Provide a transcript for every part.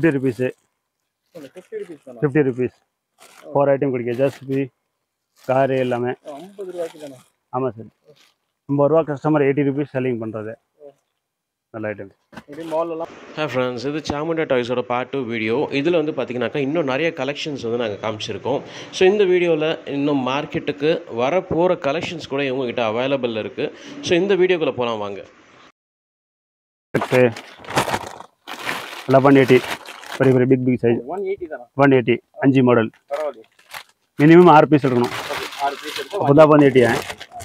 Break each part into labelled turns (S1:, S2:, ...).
S1: Fifty rupees
S2: fifty rupees தானே
S1: fifty rupees four item கிடைக்கும் ஜஸ்பி காரு எல்லாமே
S2: ஐம்பது ரூபாய்க்கு தானே
S1: ஆமாம் சார் ஐம்பது ரூபா கஸ்டமர் எயிட்டி ருபீஸ் செல்லிங் பண்ணுறது நல்ல ஐட்டம்
S2: இப்படி மால்லலாம்
S3: ஹே ஃப்ரெண்ட்ஸ் இது சாமுண்டா டாய்ஸோட பார்ட் டூ வீடியோ இதில் வந்து பார்த்தீங்கன்னாக்கா இன்னும் நிறைய கலெக்ஷன்ஸ் வந்து நாங்கள் காமிச்சிருக்கோம் ஸோ இந்த வீடியோவில் இன்னும் மார்க்கெட்டுக்கு வர போகிற கலெக்ஷன்ஸ் கூட இவங்ககிட்ட அவைலபிள் இருக்குது ஸோ இந்த வீடியோக்குள்ளே போகலாம் வாங்க
S1: செட்டு எல்லாம் ஒன் எயிட்டி பெரிய பெரிய big big size
S2: one eighty தானே
S1: ஒன் எயிட்டி அஞ்சு மாடல்
S2: பரவாயில்லையே
S1: மினிமம் ஆறு பீஸ் எடுக்கணும்
S2: Okay, ஆறு பீஸ் எடுத்து
S1: அப்போ தான் ஒன் எயிட்டி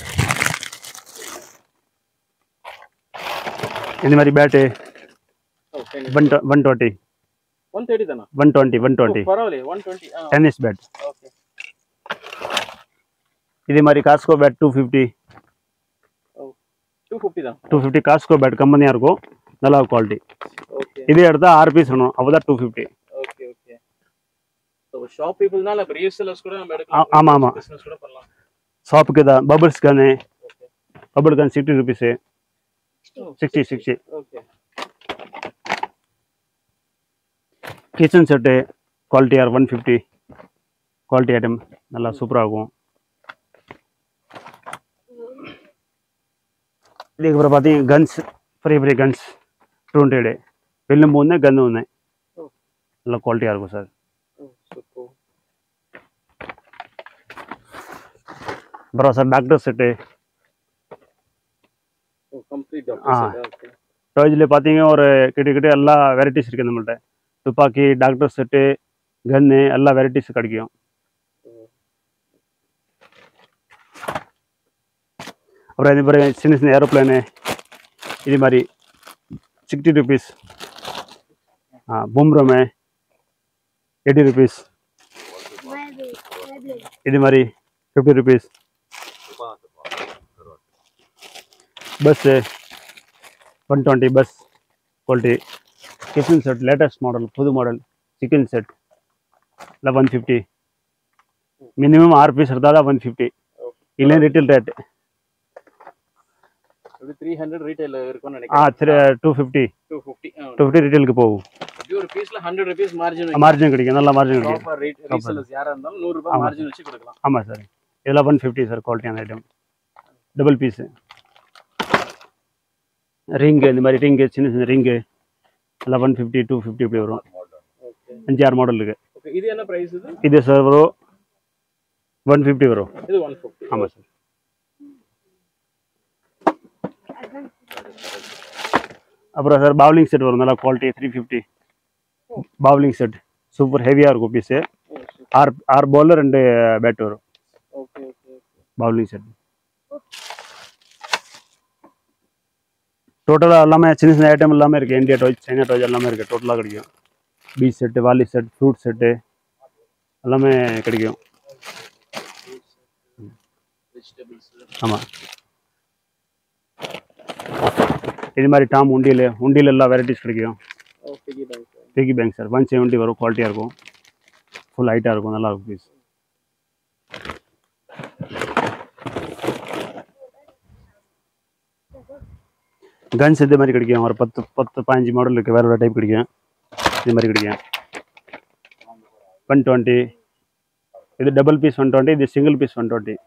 S1: இந்த மாதிரி bat one one twenty
S2: one thirty தானே
S1: ஒன் டுவெண்ட்டி ஒன் டுவெண்ட்டி
S2: பரவாயில்லையே one twenty ah
S1: tennis bat
S2: okay
S1: இதே மாதிரி Cosco bat two fifty
S2: two fifty தான்
S1: டூ ஃபிஃப்டி காஸ்கோ பேட் கம்பெனியாக இருக்கும் நல்லா குவாலிட்டி
S2: ஓகே
S1: இதே எடுத்தால் ஆறு பீஸ் வேணும் அப்போ தான் two fifty
S2: okay okay so shop பீப்புள்னால இப்போ ரீசெல்லர்ஸ் கூட நம்ம
S1: ஆ-
S2: எடுக்கலாம்
S1: ஆமா, ஆமா.
S2: பிஸ்னஸ் கூட பண்ணலாம்
S1: ஷாப்புக்கு தான் bubbles gun
S2: okay
S1: bubble gun sixty rupees sixty sixty
S2: okay
S1: kitchen set quality are one fifty quality item நல்லா சூப்பராக இருக்கும் இதுக்கப்புறம் பார்த்தீங்கன்னா கன்ஸ் பெரிய பெரிய கன்ஸ் டூ ஹண்ட்ரடு வெல்லும்பு ஒன்று கன்று ஒன்று நல்லா குவாலிட்டியாக இருக்கும் சார்
S2: சூப்பர்
S1: அப்புறம் sir doctor set
S2: complete
S1: ah.
S2: Okay
S1: டாய்ஸில் பார்த்தீங்க ஒரு கிட்டத்தட்ட எல்லா வெரைட்டிஸ் இருக்குது நம்மள்ட்ட துப்பாக்கி டாக்டர் செட்டு கன்னு எல்லா வெரைட்டிஸ் கிடைக்கும் அப்புறம் இது மாதிரி சின்ன சின்ன ஏரோப்ளேனு இது மாதிரி சிக்ஸ்டி ருபீஸ் ஆ பூம்ரமே எயிட்டி ருபீஸ் இது மாதிரி fifty rupees bus one twenty bus quality kitchen set latest model புது மாடல் சிக்கன் செட் இல்லை ஒன் ஃபிஃப்டி மினிமம் ஆறு பீஸ் எடுத்தால் தான் ஒன் ஃபிஃப்டி இல்லை ரிட்டேல் ரேட்
S2: இது த்ரீ ஹண்ட்ரட் ரீட்டைல் இருக்கும்னு
S1: ஆ
S2: நினைக்கிறேன்
S1: three two fifty
S2: two fifty
S1: two fifty ரிட்டேலுக்கு போகும்
S2: இப்படி ஒரு பீஸ்ல ஹண்ட்ரட் ருபீஸ் மார்ஜின்
S1: மார்ஜின் கிடைக்கும் நல்ல மார்ஜின் கிடைக்கும்
S2: ப்ராப்பர் ரேட் ரீசெல்லர்ஸ் யாரா இருந்தாலும் நூறு ரூபாய்
S1: ஆமா.
S2: மார்ஜின் வச்சு கொடுக்கலாம்
S1: ஆமாம் சார் இதெல்லாம் ஒன் ஃபிஃப்டி சார் குவாலிட்டியான ஐட்டம் டபுள் பீஸு ரிங்கு இந்த மாதிரி ரிங்கு சின்ன சின்ன ரிங்கு எல்லாம் ஒன் ஃபிஃப்டி டூ ஃபிஃப்டி இப்படி வரும்
S2: ஓகே
S1: அஞ்சு ஆறு மாடல் இருக்குது
S2: ஓகே இது என்ன பிரைஸ் இது
S1: இது சார் வரும் ஒன் ஃபிஃப்டி வரும்
S2: இது ஒன் ஃபிஃப்டி
S1: ஆமாம் சார் அப்புறம் சார் பவுலிங் செட் வரும் நல்லா quality three fifty bowling set super ஹெவியாக இருக்கும் பீஸு ஆறு ஆறு பாலில் ரெண்டு பேட் வரும்
S2: ஓகே ஓகே
S1: பவுலிங் செட் டோட்டலாக எல்லாமே சின்ன சின்ன ஐட்டம் எல்லாமே இருக்குது இந்தியா டாய்ஸ் சைனா டாய்ஸ் எல்லாமே இருக்குது டோட்டலாக கிடைக்கும் beach set volley set fruit set எல்லாமே கிடைக்கும்
S2: வெஜிடபிள்ஸ்
S1: ஆமாம் இது மாதிரி டாம் உண்டியல் உண்டியல் எல்லா வெரைட்டிஸ் கிடைக்கும்
S2: okay bank
S1: piggy bank sir one seventy வரும் குவாலிட்டியாக இருக்கும் ஃபுல் ஹைட்டாக இருக்கும் நல்லா இருக்கும் பீஸ் கன்ஸ் இது மாதிரி கிடைக்கும் ஒரு பத்து பத்து பதினஞ்சு மாடல் இருக்குது வேறு வேறு டைப் கிடைக்கும் இது மாதிரி கிடைக்கும் ஒன் டுவெண்ட்டி இது டபுள் பீஸ் ஒன் டுவெண்ட்டி இது சிங்கிள் பீஸ் ஒன் டுவெண்ட்டி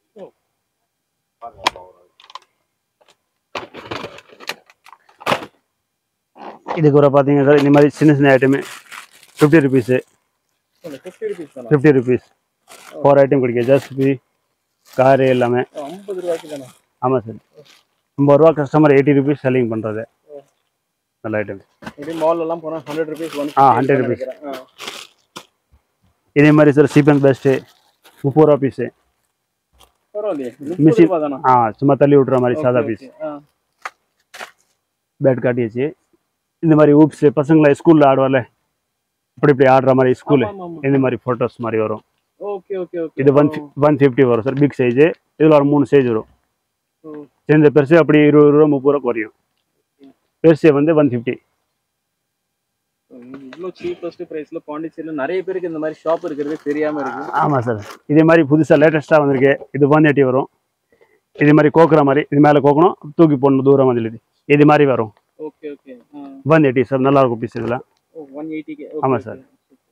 S1: இதுக்கு ஒரு பார்த்தீங்க சார் இந்த மாதிரி சின்ன சின்ன ஐட்டமே ஃபிஃப்டி ருபீஸு
S2: ஃபிஃப்டி ருபீஸ் தானே
S1: ஃபிஃப்டி ருபீஸ் ஃபோர் ஐட்டம் கிடைக்கும் ஜஸ்பி காரு எல்லாமே
S2: ஐம்பது ரூபாய்க்கு தானே
S1: ஆமாம் சார் ஐம்பது ரூபா கஸ்டமர் எயிட்டி ருபீஸ் செல்லிங் பண்ணுறது நல்ல ஐட்டம்
S2: இப்படி மால் எல்லாம் போனா hundred rupees one
S1: ah, 100 rupees. இதே மாதிரி சார் சீப்பன் பெஸ்ட்டு முப்பது ரூபா பீஸு
S2: பரவாயில்லையே முப்பது
S1: மிஷின்
S2: ரூபா தானே
S1: ஆ சும்மா தள்ளி விட்ற மாதிரி சாதா பீஸ்
S2: ஆ
S1: பேட் காட்டியாச்சு இந்த மாதிரி ஊப்ஸு பசங்களை ஸ்கூலில் ஆடுவார்ல இப்படி இப்படி ஆடுற மாதிரி ஸ்கூலு
S2: ஆமா, ஆமா.
S1: இந்த மாதிரி ஃபோட்டோஸ் மாதிரி வரும்
S2: ஓகே ஓகே ஓகே
S1: இது ஒன் ஒன் ஃபிஃப்டி வரும் சார் பிக் சைஸு இதில் ஒரு மூணு சைஸ் வரும்
S2: ஓ.
S1: சேர்ந்த பெருசு அப்படி இருபது ரூபா முப்பது ரூபா குறையும் பெருசு வந்து ஒன் ஃபிஃப்டி
S2: இவ்வளோ சீப்பஸ்ட் ப்ரைஸ்ல பாண்டிச்சேரியில் நிறைய பேருக்கு இந்த மாதிரி ஷாப் இருக்கிறது தெரியாம இருக்கு
S1: ஆமாம் சார் இதே மாதிரி புதுசாக லேட்டஸ்ட்டாக வந்திருக்கு இது ஒன் எயிட்டி வரும் இது மாதிரி கோக்குற மாதிரி இது மேலே கோக்கணும் தூக்கி போடணும் தூரம் மாதிரி இது இது மாதிரி வரும்
S2: okay okay
S1: one eighty sir நல்லா இருக்கும் பீஸ் இதில்
S2: ஒன் எயிட்டிக்கு
S1: ஆமா சார்.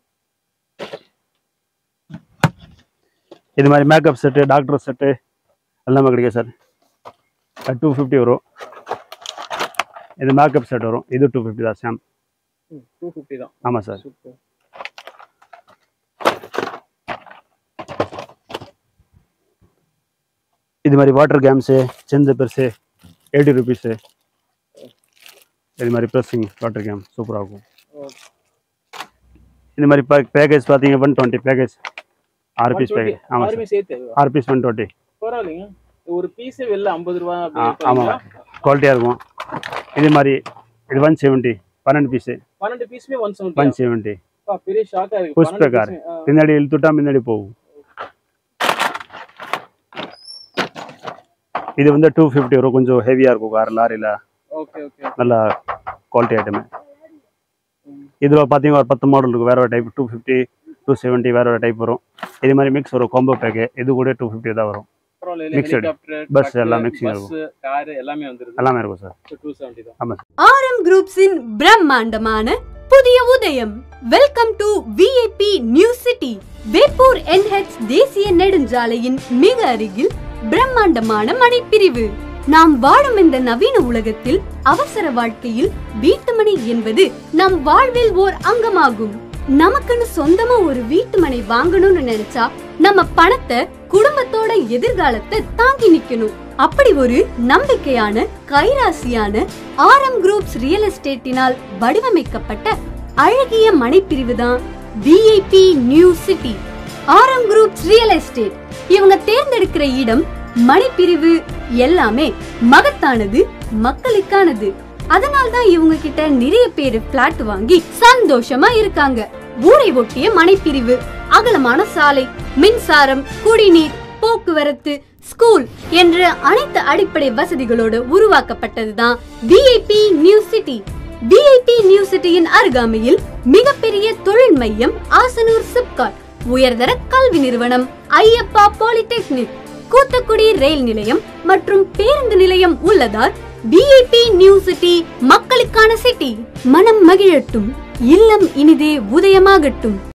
S1: இது மாதிரி மேக்கப் செட்டு டாக்டர் செட்டு எல்லாமே கிடைக்கும் சார் டூ ஃபிஃப்டி வரும் இது மேக்கப் செட் வரும் இது டூ ஃபிஃப்டி தான் சாம்
S2: டூ ஃபிஃப்டி தான்
S1: ஆமாம் சார்
S2: சூப்பர்
S1: இது மாதிரி வாட்டர் கேம்ஸு செஞ்ச பெருசு எயிட்டி ருபீஸு இது மாதிரி ப்ரெஸ்ஸிங் வாட்டர் கேம் சூப்பராக இருக்கும் இந்த மாதிரி பே பேக்கேஜ் பார்த்தீங்க ஒன் டுவெண்ட்டி பேக்கேஜ் ஆறு பீஸ் பேக்கேஜ் ஆமாம் சார்
S2: ஆறுமே சேர்த்து
S1: ஆறு பீஸ் ஒன் டுவெண்ட்டி
S2: பரவாயில்லைங்க ஒரு பீஸே வெளில ஐம்பது ரூபா அப்படி
S1: ஆ ஆமாம்
S2: விற்பீங்களா?
S1: குவாலிட்டியாக இருக்கும் இது மாதிரி இது ஒன் செவன்ட்டி பன்னெண்டு பீஸு
S2: பன்னெண்டு பீஸுமே ஒன்
S1: ஒன்
S2: செவன்ட்டி
S1: செவன்ட்டி
S2: பெரிய ஷாக்கா இருக்கு
S1: புஷ்
S2: பன்னெண்டு
S1: பேக்கார்
S2: piece-மே, ஆ.
S1: பின்னாடி இழுத்துட்டா முன்னாடி போகும் இது வந்து டூ ஃபிஃப்டி வரும் கொஞ்சம் ஹெவியாக இருக்கும் கார் லாரியில்
S2: ஓகே ஓகே
S1: நல்ல குவாலிட்டி ஐட்டமு இதில் பார்த்தீங்கன்னா ஒரு பத்து மாடல் இருக்கும் வேற ஒரு type two fifty two seventy வேற ஒரு டைப் வரும் இது மாதிரி மிக்ஸ் வரும் காம்போ பேக்கு இது கூட டூ ஃபிஃப்டி தான் வரும்
S2: பரவாயில்ல
S1: Mixed.
S2: ஹெலிகாப்டர்
S1: Bus எல்லாம் mixing
S2: பஸ் கார் எல்லாமே வந்துருது
S1: எல்லாமே இருக்கும் சார்
S2: டூ செவன்ட்டி தான்
S1: ஆமாம் சார்
S4: ஆரம் குரூப்ஸின் பிரம்மாண்டமான புதிய உதயம் welcome to VIP new city Veppur NH தேசிய நெடுஞ்சாலையின் மிக அருகில் பிரம்மாண்டமான மனைப்பிரிவு நாம் வாழும் இந்த நவீன உலகத்தில் அவசர வாழ்க்கையில் வீட்டுமனை என்பது நம் வாழ்வில் ஓர் அங்கமாகும் நமக்குன்னு சொந்தமா ஒரு வீட்டுமனை வாங்கணும்னு நினைச்சா நம்ம பணத்தை குடும்பத்தோட எதிர்காலத்தை தாங்கி நிக்கணும் அப்படி ஒரு நம்பிக்கையான கைராசியான ஆரம் குரூப்ஸ் ரியல் எஸ்டேட்டினால் வடிவமைக்கப்பட்ட அழகிய மனைப்பிரிவு தான் VIP new city Aaram groups real estate இவங்க தேர்ந்தெடுக்கிற இடம் மனைப்பிரிவு எல்லாமே மகத்தானது மக்களுக்கானது அதனால தான் இவங்க கிட்ட நிறைய பேர் பிளாட் வாங்கி சந்தோஷமா இருக்காங்க ஊரை ஒட்டிய மனைப்பிரிவு அகலமான சாலை மின்சாரம் குடிநீர் போக்குவரத்து ஸ்கூல் என்ற அனைத்து அடிப்படை வசதிகளோடு உருவாக்கப்பட்டதுதான் VIP new city VIP new சிட்டியின் அருகாமையில் மிகப்பெரிய தொழில் மையம் ஆசனூர் சிப்காட் உயர்தர கல்வி நிறுவனம் ஐயப்பா பாலிடெக்னிக் கூத்தக்குடி ரயில் நிலையம் மற்றும் பேருந்து நிலையம் உள்ளதால் விஐபி நியூ சிட்டி மக்களுக்கான சிட்டி மனம் மகிழட்டும் இல்லம் இனிதே உதயமாகட்டும்